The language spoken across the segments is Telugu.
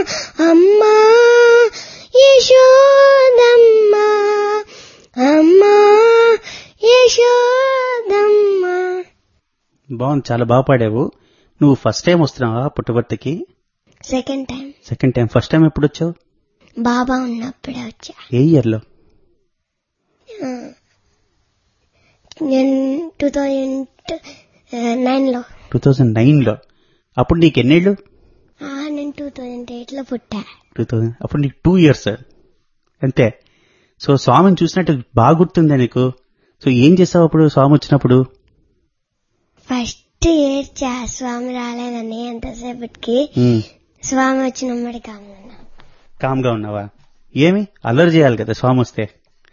అమ్మా యశోదమ్మ అమ్మా యశోదమ్మ బాగుంది చాలా బాగా పాడావు నువ్వు ఫస్ట్ టైం వస్తున్నావా పుట్టబర్తికి second time second time first time ఎప్పుడు వచ్చావు బాబా ఉన్నప్పుడే వచ్చా ఏ ఇయర్లో నేను టూ థౌజండ్ నైన్లో టూ థౌజండ్ నైన్లో అప్పుడు నీకు ఎన్నేళ్ళు నేను టూ థౌజండ్ ఎయిట్లో పుట్టా టూ థౌజండ్ అప్పుడు నీకు టూ ఇయర్స్ అంతే సో స్వామిని చూసినట్టు బాగా గుర్తుందా నీకు సో ఏం చేసావు అప్పుడు స్వామి వచ్చినప్పుడు ఫస్ట్ ఏడ్చా స్వామి రాలేదని ఎంతసేపటికి ఉమ్, స్వామి వచ్చినమ్మడి కామన్నా కామ్గా ఉన్నావా ఏమి అల్లరి చేయాలి కదా స్వామి వస్తే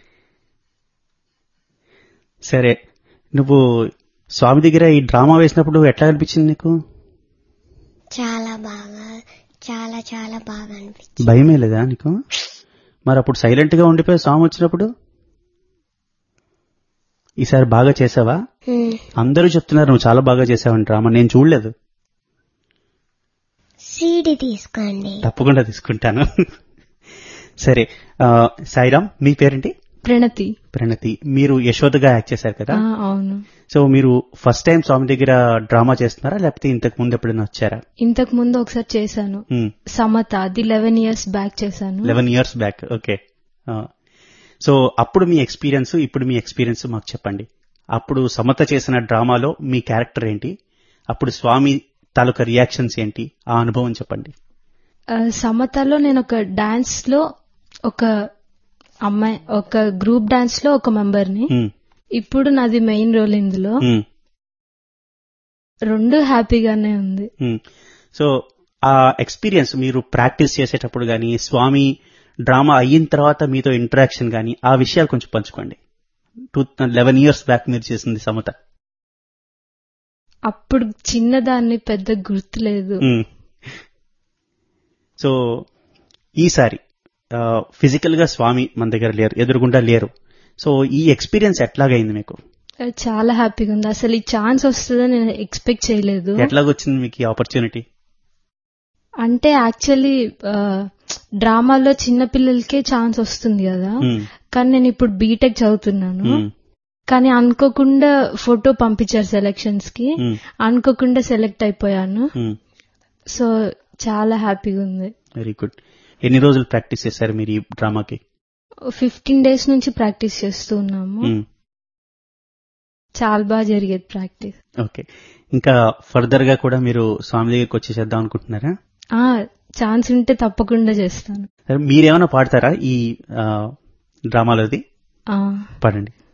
సరే నువ్వు స్వామి దగ్గర ఈ డ్రామా వేసినప్పుడు ఎట్లా అనిపించింది నీకు చాలా బాగా చాలా చాలా బాగా అనిపించింది భయమే లేదా నీకు మరి అప్పుడు సైలెంట్ గా ఉండిపోయి స్వామి వచ్చినప్పుడు ఈసారి బాగా చేసావా ఉమ్. అందరూ చెప్తున్నారు నువ్వు చాలా బాగా చేసావని డ్రామా నేను చూడలేదు సీడీ తీసుకోండి తప్పకుండా తీసుకుంటాను సరే ఆ, సాయిరామ్ మీ పేరేంటి ప్రణతి ప్రణతి మీరు యశోదగా యాక్ట్ చేశారు కదా ఆ, అవును సో మీరు ఫస్ట్ టైం స్వామి దగ్గర డ్రామా చేస్తున్నారా లేకపోతే ఇంతకు ముందు ఎప్పుడైనా వచ్చారా ఇంతకు ముందు ఒకసారి చేశాను సమత అది లెవెన్ ఇయర్స్ బ్యాక్ చేశాను eleven years back okay so అప్పుడు మీ ఎక్స్పీరియన్స్ ఇప్పుడు మీ ఎక్స్పీరియన్స్ మాకు చెప్పండి అప్పుడు సమత చేసిన డ్రామాలో మీ క్యారెక్టర్ ఏంటి అప్పుడు స్వామి తాలూకా రియాక్షన్స్ ఏంటి ఆ అనుభవం చెప్పండి ఆ, సమతలో నేను ఒక డాన్స్ లో ఒక అమ్మాయి ఒక గ్రూప్ డాన్స్ లో ఒక మెంబర్ ని మ్మ్. ఇప్పుడు నాది మెయిన్ రోల్ ఇందులో మ్మ్. రెండు హ్యాపీగానే ఉంది మ్మ్. సో ఆ ఎక్స్పీరియన్స్ మీరు ప్రాక్టీస్ చేసేటప్పుడు కానీ స్వామి డ్రామా అయిన తర్వాత మీతో ఇంటరాక్షన్ కానీ ఆ విషయాలు కొంచెం పంచుకోండి టూ లెవెన్ ఇయర్స్ బ్యాక్ మీరు చేసింది సమత అప్పుడు చిన్నదాన్ని పెద్ద గుర్తులేదు మ్మ్. సో ఈసారి ఫిజికల్ గా స్వామి మన దగ్గర లేరు ఎదురుగుండా లేరు సో ఈ ఎక్స్పీరియన్స్ ఎట్లాగైంది మీకు ఆ, చాలా హ్యాపీగా ఉంది అసలు ఈ ఛాన్స్ వస్తుందని నేను ఎక్స్పెక్ట్ చేయలేదు ఎట్లాగొచ్చింది మీకు ఈ ఆపర్చునిటీ అంటే యాక్చువల్లీ డ్రామాలో చిన్న పిల్లలకే ఛాన్స్ వస్తుంది కదా కానీ నేను ఇప్పుడు బీటెక్ చదువుతున్నాను కానీ అనుకోకుండా ఫోటో పంపించారు సెలక్షన్స్ కి అనుకోకుండా సెలెక్ట్ అయిపోయాను సో చాలా హ్యాపీగా ఉంది వెరీ గుడ్ ఎన్ని రోజులు ప్రాక్టీస్ చేశారు మీరు ఈ డ్రామాకి ఫిఫ్టీన్ డేస్ నుంచి ప్రాక్టీస్ చేస్తూ ఉన్నాము చాలా బాగా జరిగేది ప్రాక్టీస్ ఓకే ఇంకా ఫర్దర్ గా కూడా మీరు స్వామి దగ్గరికి వచ్చి చేద్దాం అనుకుంటున్నారా ఆ ఛాన్స్ ఉంటే తప్పకుండా చేస్తాను సరే, మీరేమైనా పాడతారా ఈ డ్రామాలోది ఆ పాడండి